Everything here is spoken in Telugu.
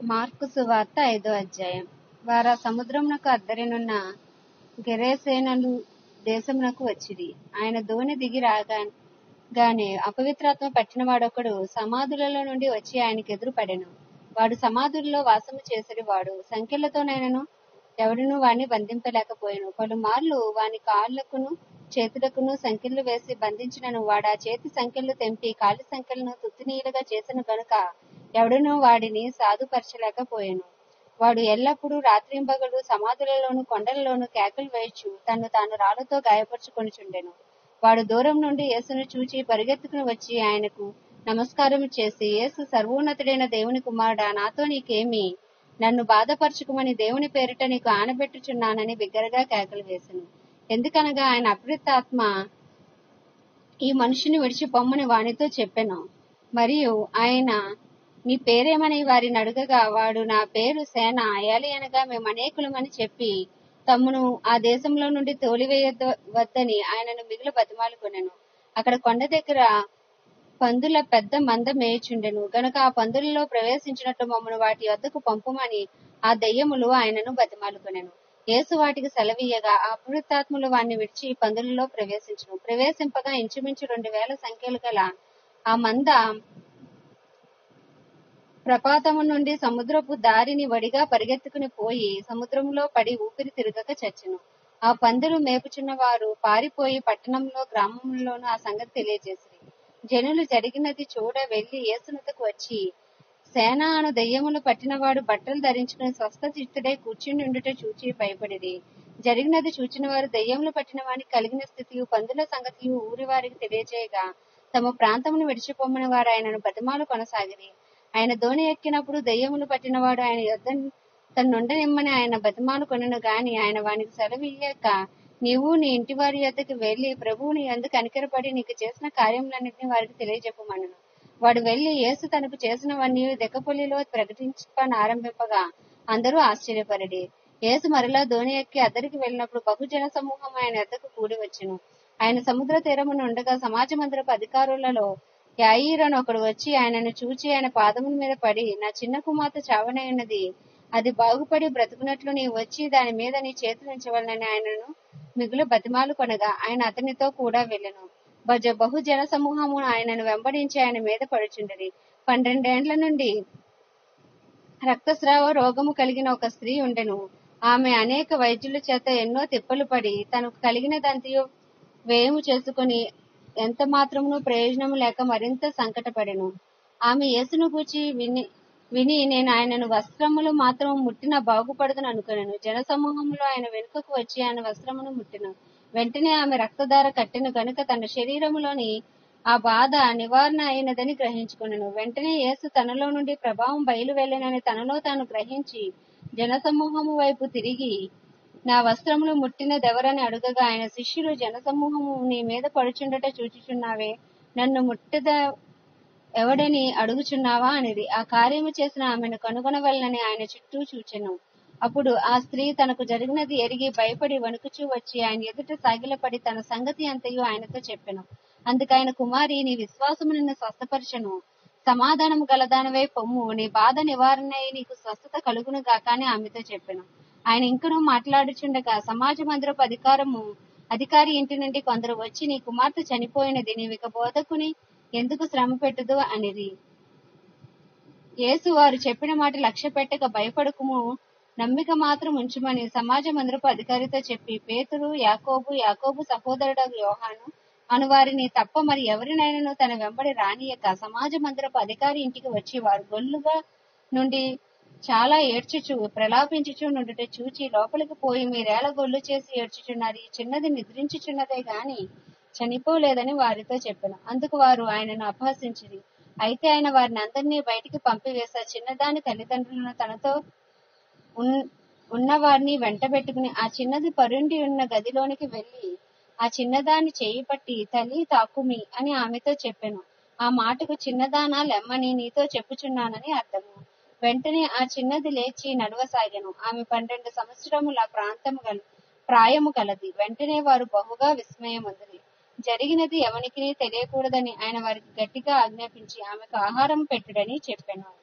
మార్కు సువార్త ఐదో అధ్యాయం వారా సముద్రమునకు అద్దరినున్న గెరేసేనలు దేశమునకు వచ్చిరి ఆయన దోణి దిగి రాగా గానే అపవిత్రాత్మ పట్టిన వాడొకడు సమాధులలో నుండి వచ్చి ఆయనకు ఎదురుపడెను వాడు సమాధుల్లో వాసము చేసడి వాడు సంఖ్యలతోనైనను ఎవడును వాణ్ణి బంధింపలేకపోయాను పలుమార్లు వాని కాళ్లకును చేతులకును సంఖ్యలు వేసి బంధించినను వాడు ఆ చేతి సంఖ్యలు తెంపి కాలి సంఖ్యలను తుత్తినీయులుగా చేసిన గనుక ఎవడునూ వాడిని సాధుపరచలేకపోయాను వాడు ఎల్లప్పుడూ రాత్రింబగలు సమాధులలోను కొండలలోను కేకలు వేయచ్చు తన్ను తాను రాళ్లతో గాయపరుచుకొనిచుండెను వాడు దూరం నుండి యేసును చూచి పరిగెత్తుకుని వచ్చి ఆయనకు నమస్కారం చేసి యేసు సర్వోన్నతుడైన దేవుని కుమారుడా నాతో నీకేమి నన్ను బాధపరచుకుమని దేవుని పేరిట నీకు ఆనబెట్టుచున్నానని బిగ్గరగా కేకలు వేసెను ఎందుకనగా ఆయన అపరితాత్మ ఈ మనుషుని విడిచి పొమ్మని వానితో చెప్పెను మరియు ఆయన నీ పేరేమని వారిని అడుగగా వాడు నా పేరు సేన అయాలి అనగా మేము అనేకులమని చెప్పి తమ్మును ఆ దేశంలో నుండి తోలివేయవద్దని ఆయనను మిగులు బతిమాలుకొనెను అక్కడ కొండ దగ్గర పందుల పెద్ద మంద మేయుచుండెను గనుక ఆ పందులలో ప్రవేశించినట్టు మమ్మను వాటి వద్దకు పంపుమని ఆ దెయ్యములు ఆయనను బతిమాలుకొనెను యేసు వాటికి సెలవీయగా ఆ అపవిత్రాత్ములు వాణ్ణి విడిచి పందులలో ప్రవేశించును ప్రవేశింపగా ఇంచుమించు రెండు వేల సంఖ్యలు గల ఆ మంద ప్రపాతము నుండి సముద్రపు దారిని వడిగా పరిగెత్తుకుని పోయి సముద్రంలో పడి ఊపిరి తిరగక చచ్చెను ఆ పందులు మేపుచున్న వారు పారిపోయి పట్టణంలో గ్రామంలోనూ ఆ సంగతి తెలియజేసిరి జనులు జరిగినది చూడ వెళ్లి యేసునతకు వచ్చి సేన అను దెయ్యములు పట్టినవాడు బట్టలు ధరించుకుని స్వస్థ చిత్తుడై కూర్చుని ఉండుట చూచి భయపడిరి జరిగినది చూచిన వారు దెయ్యములు పట్టిన వానికి కలిగిన స్థితియు పందుల సంగతియు ఊరి వారికి తెలియజేయగా తమ ప్రాంతమును విడిచిపోమ్మని వారు ఆయనను బతిమాలు కొనసాగిరి ఆయన దోణి ఎక్కినప్పుడు దెయ్యములు పట్టినవాడు ఆయన యొద్ద తన్నుండనిమ్మని ఆయన బతిమాలు కొనను గాని ఆయన వానికి సెలవియ్యాక నీవు నీ ఇంటి వారి యొద్దకు వెళ్లి ప్రభువు నీ ఎందుకు కనికరపడి నీకు చేసిన కార్యములన్నింటినీ వారికి తెలియజెప్పమనను వాడు వెళ్లి యేసు తనకు చేసినవన్నీ దెక్కపల్లిలో ప్రకటించుకొని ఆరంభింపగా అందరూ ఆశ్చర్యపరడి యేసు మరలా దోణి ఎక్కి అద్దరికి వెళ్ళినప్పుడు బహుజన సమూహం ఆయన ఎద్దకు కూడి వచ్చును ఆయన సముద్ర తీరమున ఉండగా సమాజ మందిరపు అధికారులలో యాయిరను ఒకడు వచ్చి ఆయనను చూచి ఆయన పాదముల మీద పడి నా చిన్న కుమార్తె చావనైనది అది బాగుపడి బ్రతుకున్నట్లు నీవు వచ్చి దాని మీద నీ చేతులు ఉంచవలనని ఆయనను మిగులు బతిమాలు కొనగా ఆయన అతనితో కూడా వెళ్ళెను బజ బహుజన సమూహము ఆయనను వెంబడించి ఆయన మీద పడుచుండరి పన్నెండేండ్ల నుండి రక్తస్రావ రోగము కలిగిన ఒక స్త్రీ ఉండెను ఆమె అనేక వైద్యుల చేత ఎన్నో తిప్పలు పడి తనకు కలిగిన దంతియు వ్యయము చేసుకుని ఎంత మాత్రమును ప్రయోజనము లేక మరింత సంకటపడెను ఆమె యేసును గూర్చి విని విని నేను ఆయనను వస్త్రములు మాత్రం ముట్టిన బాగుపడదని అనుకున్నాను జనసమూహంలో ఆయన వెనుకకు వచ్చి ఆయన వస్త్రమును ముట్టిన వెంటనే ఆమె రక్తధార కట్టిన గనుక తన శరీరములోని ఆ బాధ నివారణ అయినదని గ్రహించుకున్నాను వెంటనే యేసు తనలో నుండి ప్రభావం బయలు వెళ్ళనని తనలో తాను గ్రహించి జనసమూహము వైపు తిరిగి నా వస్త్రములు ముట్టినదెవరని అడుగగా ఆయన శిష్యులు జనసమూహము నీ మీద పడుచుండట చూచుచున్నావే నన్ను ముట్టద ఎవడని అడుగుచున్నావా అనేది ఆ కార్యము చేసిన ఆమెను కనుగొనవలనని ఆయన చుట్టూ చూచెను అప్పుడు ఆ స్త్రీ తనకు జరిగినది ఎరిగి భయపడి వణుకుచూ వచ్చి ఆయన ఎదుట సాగిలపడి తన సంగతి అంతయు ఆయనతో చెప్పెను అందుకైన కుమారి నీ విశ్వాసము నిన్ను స్వస్థపరచను సమాధానము గలదానవై పొమ్ము నీ బాధ నివారణ అయి నీకు స్వస్థత కలుగును గాకని ఆమెతో చెప్పెను ఆయన ఇంకనూ మాట్లాడుచుండగా సమాజ మందిరపు అధికారము అధికారి ఇంటి నుండి కొందరు వచ్చి నీ కుమార్తె చనిపోయినది నీవిక బోధకుని ఎందుకు శ్రమ పెట్టుదు అనిది యేసు వారు చెప్పిన మాట లక్ష్య పెట్టక భయపడకుము నమ్మిక మాత్రం ఉంచుమని సమాజ మందిరపు అధికారితో చెప్పి పేతురు యాకోబు యాకోబు సహోదరుడు యోహాను అను వారిని తప్ప మరి ఎవరినైనాను తన వెంబడి రానియక సమాజ మందిరపు అధికారి ఇంటికి వచ్చి వారు గొల్లుగా నుండి చాలా ఏడ్చుచు ప్రలాపించుచు నుండుట చూచి లోపలికి పోయి మీరేళ గొల్లు చేసి ఏడ్చుచున్నారు ఈ చిన్నది నిద్రించుచున్నదే గాని చనిపోలేదని వారితో చెప్పాను అందుకు వారు ఆయనను అపహసించిరి అయితే ఆయన వారిని అందరినీ బయటికి పంపివేశా చిన్నదాని తల్లిదండ్రులను తనతో ఉన్న వారిని వెంటబెట్టుకుని ఆ చిన్నది పరుండి ఉన్న గదిలోనికి వెళ్లి ఆ చిన్నదాన్ని చేయి పట్టి తల్లి తాకుమి అని ఆమెతో చెప్పాను ఆ మాటకు చిన్నదానా లెమ్మని నీతో చెప్పుచున్నానని అర్థము వెంటనే ఆ చిన్నది లేచి నడవసాగాను ఆమె పన్నెండు సంవత్సరముల ప్రాంతము గల ప్రాయము కలది వెంటనే వారు బహుగా విస్మయమందిరి జరిగినది ఎవనికి తెలియకూడదని ఆయన వారికి గట్టిగా ఆజ్ఞాపించి ఆమెకు ఆహారం పెట్టుడని చెప్పాను